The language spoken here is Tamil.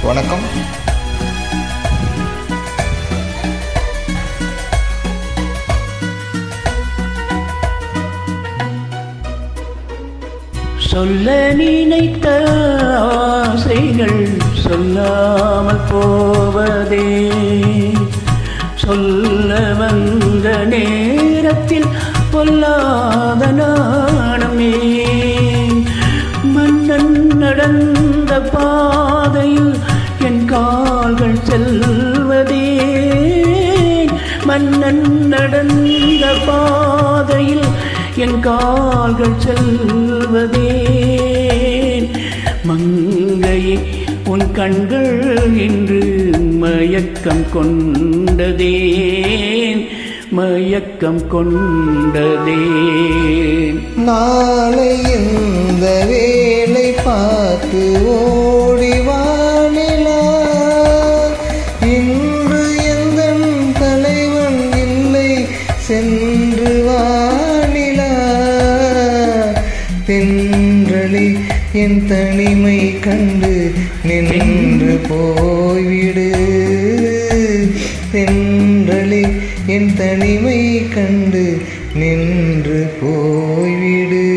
வணக்கம் சொல்ல நினைத்த ஆசைகள் சொல்லாமல் போவதே சொல்ல வந்த நேரத்தில் பொல்லாத நாணமே மன்னன் நடந்த பாதையில் என் கால்கள் செல்வதே மன்னன் நடந்த பாதையில் என் கால்கள் செல்வதே மங்கையே உன் கண்கள் இன்று மயக்கம் கொண்டதே மயக்கம் கொண்டதே நாளை இந்த வேலை பார்த்து ஓடிவானிலா இன்று எந்த தலைவன் இல்லை சென்று வானிலா தென்றலி என் தனிமை கண்டு நின்று போய்விடு தென்றலி என் தனிமை கண்டு நின்று போய்விடு